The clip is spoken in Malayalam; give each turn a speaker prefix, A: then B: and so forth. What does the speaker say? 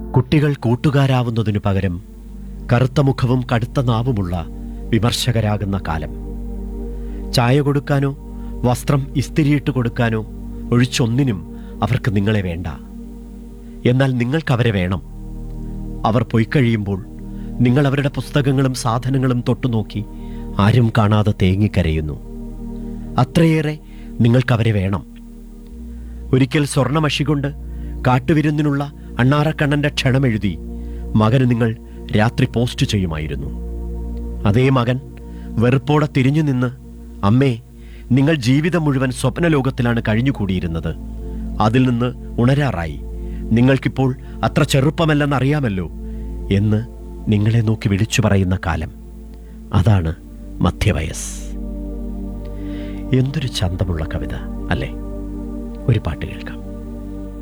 A: കുട്ടികൾ കൂട്ടുകാരാവുന്നതിനു പകരം കറുത്ത മുഖവും കടുത്ത നാവുമുള്ള വിമർശകരാകുന്ന കാലം ചായ കൊടുക്കാനോ വസ്ത്രം ഇസ്തിരിയിട്ട് കൊടുക്കാനോ ഒഴിച്ചൊന്നിനും അവർക്ക് നിങ്ങളെ വേണ്ട എന്നാൽ നിങ്ങൾക്കവരെ വേണം അവർ പൊയ്ക്കഴിയുമ്പോൾ നിങ്ങൾ അവരുടെ പുസ്തകങ്ങളും സാധനങ്ങളും തൊട്ടുനോക്കി ആരും കാണാതെ തേങ്ങിക്കരയുന്നു അത്രയേറെ നിങ്ങൾക്കവരെ വേണം ഒരിക്കൽ സ്വർണമഷി കൊണ്ട് കാട്ടുവിരുന്നിനുള്ള അണ്ണാറക്കണ്ണന്റെ ക്ഷണമെഴുതി മകന് നിങ്ങൾ രാത്രി പോസ്റ്റ് ചെയ്യുമായിരുന്നു അതേ മകൻ വെറുപ്പോടെ തിരിഞ്ഞു നിന്ന് അമ്മേ നിങ്ങൾ ജീവിതം മുഴുവൻ സ്വപ്നലോകത്തിലാണ് കഴിഞ്ഞുകൂടിയിരുന്നത് അതിൽ നിന്ന് ഉണരാറായി നിങ്ങൾക്കിപ്പോൾ അത്ര ചെറുപ്പമല്ലെന്നറിയാമല്ലോ എന്ന് നിങ്ങളെ നോക്കി വിളിച്ചു പറയുന്ന കാലം അതാണ് മധ്യവയസ് എന്തൊരു ചന്തമുള്ള കവിത അല്ലേ ഒരു പാട്ട് കേൾക്കാം